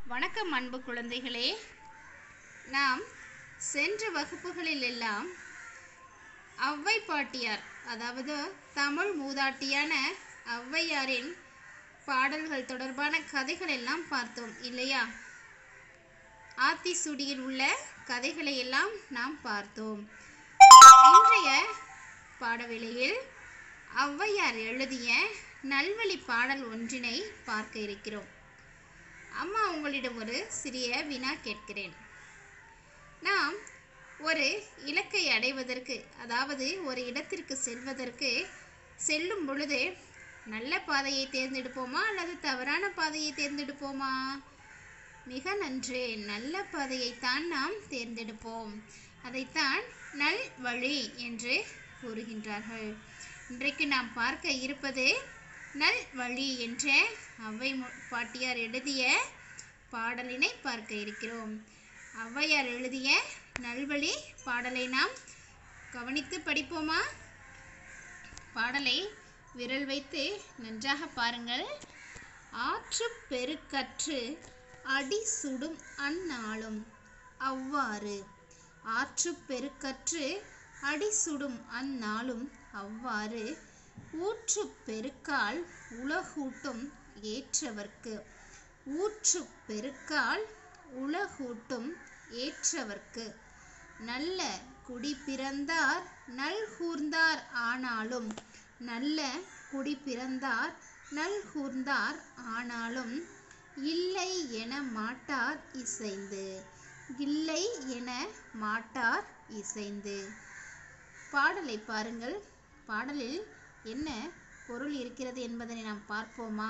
வணக்கம் அன்பு குழந்தைகளே நாம் சென்ற வகுப்புகளில் எல்லாம் ஔவை பாட்டியார் அதாவது தமிழ் மூதாட்டியான ஔவையாரின் பாடல்கள் தொடர்பான கதைகள் எல்லாம் பார்த்தோம் இல்லையா ஆத்திசூடியில் உள்ள கதைகளை எல்லாம் நாம் பார்த்தோம் இன்றைய பாடவேளையில் ஔவையார் எழுதிய நல்வழி பாடல் ஒன்றினை பார்க்க இருக்கிறோம் அம்மா உங்களிடம் ஒரு சிறிய வினா கேட்கிறேன் நாம் ஒரு இலக்கை அடைவதற்கு அதாவது ஒரு இடத்திற்கு செல்வதற்கு செல்லும் பொழுது நல்ல பாதையை தேர்ந்தெடுப்போமா அல்லது தவறான பாதையை தேர்ந்தெடுப்போமா மிக நன்று நல்ல பாதையைத்தான் நாம் தேர்ந்தெடுப்போம் அதைத்தான் நல் வழி என்று கூறுகின்றார்கள் இன்றைக்கு நாம் பார்க்க இருப்பது நல் வழி என்ற ஔவை மு- பாட்டியார் எழுதிய பாடலினை பார்க்க இருக்கிறோம் ஔவையார் எழுதிய நல்வழி பாடலை நாம் கவனித்து படிப்போமா பாடலை விரல் வைத்து நன்றாக பாருங்கள் ஆற்று பெருக்கற்று அடி சுடும் அந்நாளும் அவ்வாறு ஆற்று பெருக்கற்று அடி சுடும் அந்நாளும் அவ்வாறு ஊற்று பெருக்கால் உலகூட்டும் ஏற்றவர்க்கு ஊற்று பெருக்கால் உலகூட்டும் ஏற்றவர்க்கு நல்ல குடி பிறந்தார் நல்கூர்ந்தார் ஆனாலும் நல்ல குடி பிறந்தார் நல்கூர்ந்தார் ஆனாலும் இல்லை என மாட்டார் இசைந்து இல்லை என மாட்டார் இசைந்து பாடலை பாருங்கள் பாடலில் என்ன பொருள் இருக்கிறது என்பதனை நாம் பார்ப்போமா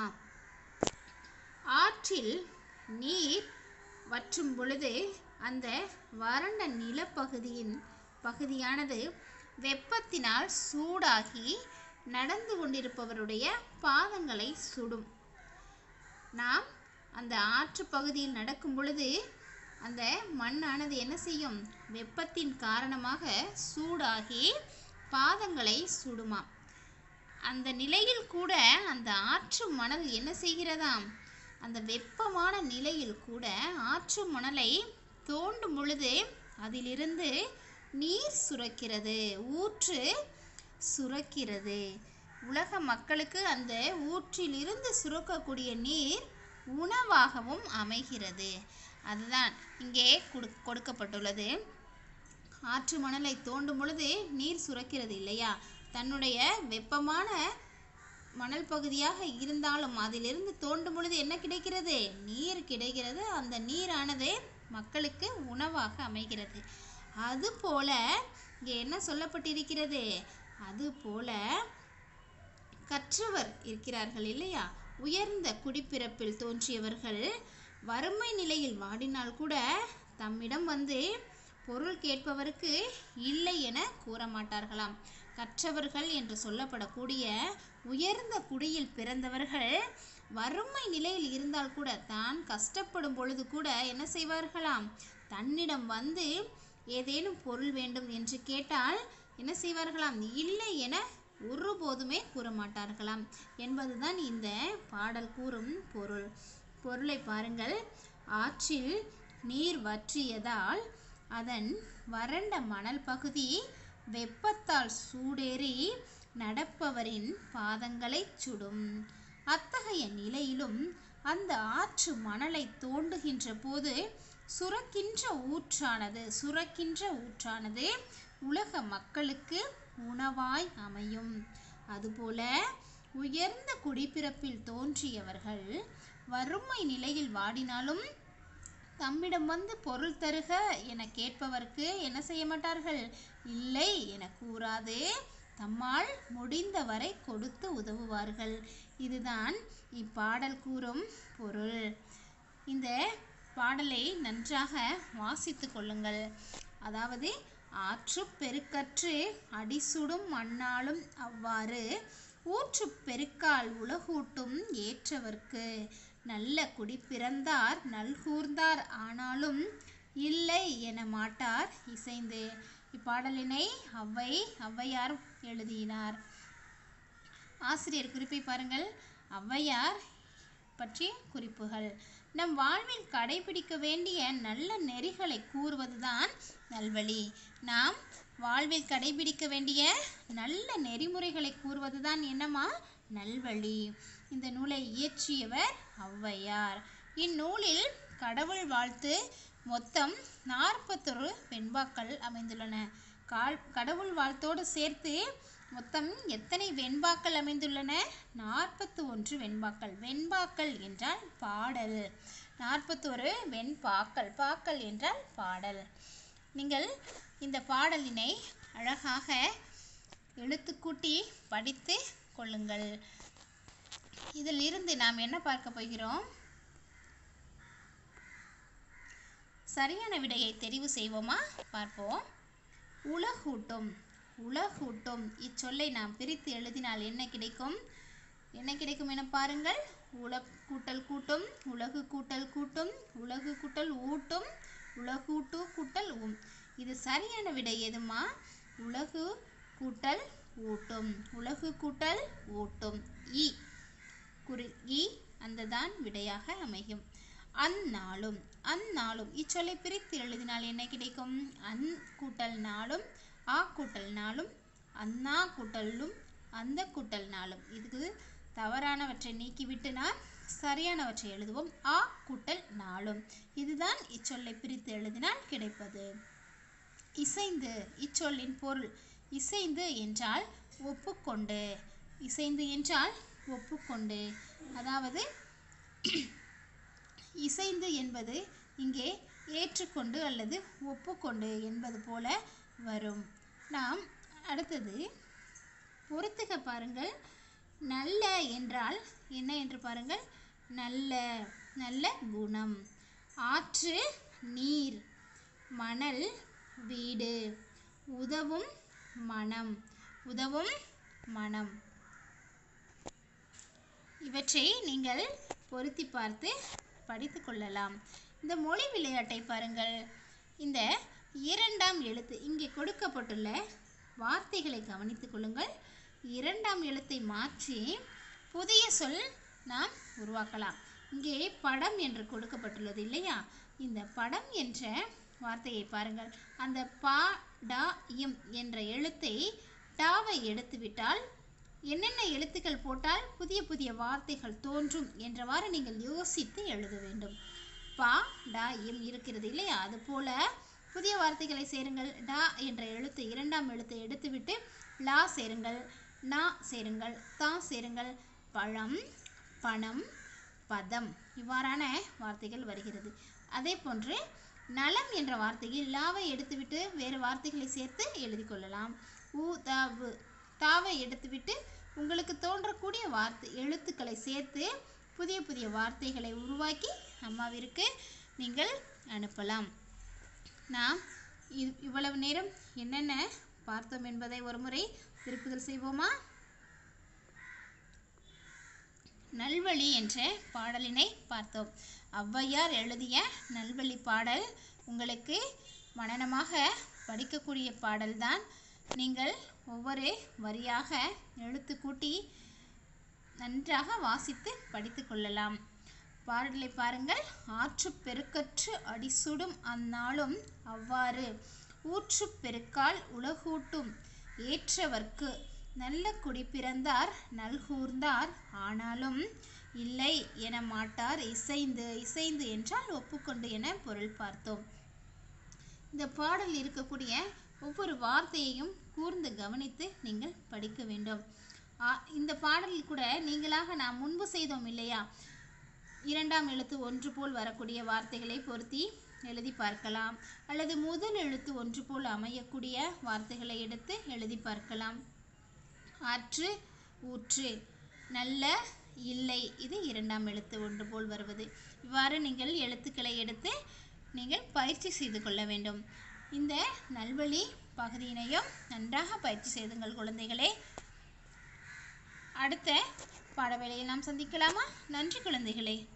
ஆற்றில் நீர் வற்றும் பொழுது அந்த வறண்ட நிலப்பகுதியின் பகுதியானது வெப்பத்தினால் சூடாகி நடந்து கொண்டிருப்பவருடைய பாதங்களை சுடும் நாம் அந்த ஆற்று பகுதியில் நடக்கும் பொழுது அந்த மண்ணானது என்ன செய்யும் வெப்பத்தின் காரணமாக சூடாகி பாதங்களை சுடுமாம் அந்த நிலையில் கூட அந்த ஆற்று மணல் என்ன செய்கிறதாம் அந்த வெப்பமான நிலையில் கூட ஆற்று மணலை தோண்டும் பொழுது அதிலிருந்து நீர் சுரக்கிறது ஊற்று சுரக்கிறது உலக மக்களுக்கு அந்த ஊற்றிலிருந்து சுரக்கக்கூடிய நீர் உணவாகவும் அமைகிறது அதுதான் இங்கே கொடு கொடுக்கப்பட்டுள்ளது ஆற்று மணலை தோண்டும் பொழுது நீர் சுரக்கிறது இல்லையா தன்னுடைய வெப்பமான மணல் பகுதியாக இருந்தாலும் அதிலிருந்து தோண்டும் பொழுது என்ன கிடைக்கிறது நீர் கிடைக்கிறது அந்த நீரானது மக்களுக்கு உணவாக அமைகிறது அதுபோல இங்கே என்ன சொல்லப்பட்டிருக்கிறது அதுபோல கற்றவர் இருக்கிறார்கள் இல்லையா உயர்ந்த குடிப்பிறப்பில் தோன்றியவர்கள் வறுமை நிலையில் வாடினால் கூட தம்மிடம் வந்து பொருள் கேட்பவருக்கு இல்லை என கூற மாட்டார்களாம் கற்றவர்கள் என்று சொல்லப்படக்கூடிய உயர்ந்த குடியில் பிறந்தவர்கள் வறுமை நிலையில் இருந்தால் கூட தான் கஷ்டப்படும் பொழுது கூட என்ன செய்வார்களாம் தன்னிடம் வந்து ஏதேனும் பொருள் வேண்டும் என்று கேட்டால் என்ன செய்வார்களாம் இல்லை என ஒருபோதுமே கூற மாட்டார்களாம் என்பதுதான் இந்த பாடல் கூறும் பொருள் பொருளை பாருங்கள் ஆற்றில் நீர் வற்றியதால் அதன் வறண்ட மணல் பகுதி வெப்பத்தால் சூடேறி நடப்பவரின் பாதங்களை சுடும் அத்தகைய நிலையிலும் அந்த ஆற்று மணலை தோண்டுகின்ற போது சுரக்கின்ற ஊற்றானது சுரக்கின்ற ஊற்றானது உலக மக்களுக்கு உணவாய் அமையும் அதுபோல உயர்ந்த குடிப்பிறப்பில் தோன்றியவர்கள் வறுமை நிலையில் வாடினாலும் தம்மிடம் வந்து பொருள் தருக என கேட்பவர்க்கு என்ன செய்ய மாட்டார்கள் இல்லை என கூறாது தம்மால் முடிந்தவரை கொடுத்து உதவுவார்கள் இதுதான் இப்பாடல் கூறும் பொருள் இந்த பாடலை நன்றாக வாசித்து கொள்ளுங்கள் அதாவது ஆற்று பெருக்கற்று அடிசுடும் மண்ணாலும் அவ்வாறு ஊற்று பெருக்கால் உலகூட்டும் ஏற்றவர்க்கு நல்ல குடி பிறந்தார் நல்கூர்ந்தார் ஆனாலும் இல்லை என மாட்டார் இசைந்து இப்பாடலினை ஔவை ஔவையார் எழுதினார் ஆசிரியர் குறிப்பை பாருங்கள் ஔவையார் பற்றிய குறிப்புகள் நம் வாழ்வில் கடைபிடிக்க வேண்டிய நல்ல நெறிகளை கூறுவதுதான் நல்வழி நாம் வாழ்வில் கடைபிடிக்க வேண்டிய நல்ல நெறிமுறைகளை கூறுவதுதான் என்னம்மா நல்வழி இந்த நூலை இயற்றியவர் ஔவையார் இந்நூலில் கடவுள் வாழ்த்து மொத்தம் நாற்பத்தொரு வெண்பாக்கள் அமைந்துள்ளன கால் கடவுள் வாழ்த்தோடு சேர்த்து மொத்தம் எத்தனை வெண்பாக்கள் அமைந்துள்ளன நாற்பத்தி ஒன்று வெண்பாக்கள் வெண்பாக்கள் என்றால் பாடல் நாற்பத்தொரு வெண்பாக்கள் பாக்கள் என்றால் பாடல் நீங்கள் இந்த பாடலினை அழகாக எழுத்துக்கூட்டி படித்து கொள்ளுங்கள் இதில் இருந்து நாம் என்ன பார்க்க போகிறோம் சரியான விடையை தெரிவு செய்வோமா பார்ப்போம் உலகூட்டும் உலகூட்டும் இச்சொல்லை நாம் பிரித்து எழுதினால் என்ன கிடைக்கும் என்ன கிடைக்கும் என பாருங்கள் உலக கூட்டல் கூட்டும் உலகு கூட்டல் கூட்டும் உலகு கூட்டல் ஊட்டும் உலகூட்டு கூட்டல் உம் இது சரியான விடை எதுமா உலகு கூட்டல் ஊட்டும் உலகு கூட்டல் ஊட்டும் இ குறி இ அந்த தான் விடையாக அமையும் அந்நாளும் அந்நாளும் இச்சொல்லை பிரித்து எழுதினால் என்ன கிடைக்கும் அந் கூட்டல் நாளும் ஆ கூட்டல் நாளும் அண்ணா கூட்டலும் அந்த கூட்டல் நாளும் இதுக்கு தவறானவற்றை நீக்கிவிட்டு நாம் சரியானவற்றை எழுதுவோம் ஆ கூட்டல் நாளும் இதுதான் இச்சொல்லை பிரித்து எழுதினால் கிடைப்பது இசைந்து இச்சொல்லின் பொருள் இசைந்து என்றால் ஒப்புக்கொண்டு இசைந்து என்றால் ஒப்புக்கொண்டு அதாவது இசைந்து என்பது இங்கே ஏற்றுக்கொண்டு அல்லது ஒப்புக்கொண்டு என்பது போல வரும் நாம் அடுத்தது பொறுத்துக பாருங்கள் நல்ல என்றால் என்ன என்று பாருங்கள் நல்ல நல்ல குணம் ஆற்று நீர் மணல் வீடு உதவும் மனம் உதவும் மனம் இவற்றை நீங்கள் பொருத்தி பார்த்து படித்து கொள்ளலாம் இந்த மொழி விளையாட்டை பாருங்கள் இந்த இரண்டாம் எழுத்து இங்கே கொடுக்கப்பட்டுள்ள வார்த்தைகளை கவனித்துக் கொள்ளுங்கள் இரண்டாம் எழுத்தை மாற்றி புதிய சொல் நாம் உருவாக்கலாம் இங்கே படம் என்று கொடுக்கப்பட்டுள்ளது இல்லையா இந்த படம் என்ற வார்த்தையை பாருங்கள் அந்த பா டா இம் என்ற எழுத்தை டாவை எடுத்துவிட்டால் என்னென்ன எழுத்துக்கள் போட்டால் புதிய புதிய வார்த்தைகள் தோன்றும் என்றவாறு நீங்கள் யோசித்து எழுத வேண்டும் பா டா இம் இருக்கிறது இல்லையா அதுபோல புதிய வார்த்தைகளை சேருங்கள் டா என்ற எழுத்து இரண்டாம் எழுத்தை எடுத்துவிட்டு லா சேருங்கள் நா சேருங்கள் தா சேருங்கள் பழம் பணம் பதம் இவ்வாறான வார்த்தைகள் வருகிறது அதே போன்று நலம் என்ற வார்த்தையில் லாவை எடுத்துவிட்டு வேறு வார்த்தைகளை சேர்த்து எழுதி கொள்ளலாம் ஊ தாவு தாவை எடுத்துவிட்டு உங்களுக்கு தோன்றக்கூடிய வார்த்தை எழுத்துக்களை சேர்த்து புதிய புதிய வார்த்தைகளை உருவாக்கி அம்மாவிற்கு நீங்கள் அனுப்பலாம் நாம் இவ்- இவ்வளவு நேரம் என்னென்ன பார்த்தோம் என்பதை ஒருமுறை திருப்புதல் செய்வோமா நல்வழி என்ற பாடலினை பார்த்தோம் ஔவையார் எழுதிய நல்வழி பாடல் உங்களுக்கு மனனமாக படிக்கக்கூடிய பாடல்தான் நீங்கள் ஒவ்வொரு வரியாக எழுத்து கூட்டி நன்றாக வாசித்து படித்து கொள்ளலாம் பாடலை பாருங்கள் ஆற்று பெருக்கற்று அடிசுடும் அந்நாளும் அவ்வாறு ஊற்று பெருக்கால் உலகூட்டும் ஏற்றவர்க்கு நல்ல குடி பிறந்தார் நல்கூர்ந்தார் ஆனாலும் இல்லை என மாட்டார் இசைந்து இசைந்து என்றால் ஒப்புக்கொண்டு என பொருள் பார்த்தோம் இந்த பாடலில் இருக்கக்கூடிய ஒவ்வொரு வார்த்தையையும் கூர்ந்து கவனித்து நீங்கள் படிக்க வேண்டும் ஆ, இந்த பாடலில் கூட நீங்களாக நாம் முன்பு செய்தோம் இல்லையா இரண்டாம் எழுத்து ஒன்று போல் வரக்கூடிய வார்த்தைகளை பொருத்தி எழுதி பார்க்கலாம் அல்லது முதல் எழுத்து ஒன்று போல் அமையக்கூடிய வார்த்தைகளை எடுத்து எழுதி பார்க்கலாம் ஆற்று ஊற்று நல்ல இல்லை இது இரண்டாம் எழுத்து ஒன்று போல் வருவது இவ்வாறு நீங்கள் எழுத்துக்களை எடுத்து நீங்கள் பயிற்சி செய்து கொள்ள வேண்டும் இந்த நல்வழி பகுதியினையும் நன்றாக பயிற்சி செய்துங்கள் குழந்தைகளே அடுத்த பாடவேளையில் நாம் சந்திக்கலாமா நன்றி குழந்தைகளே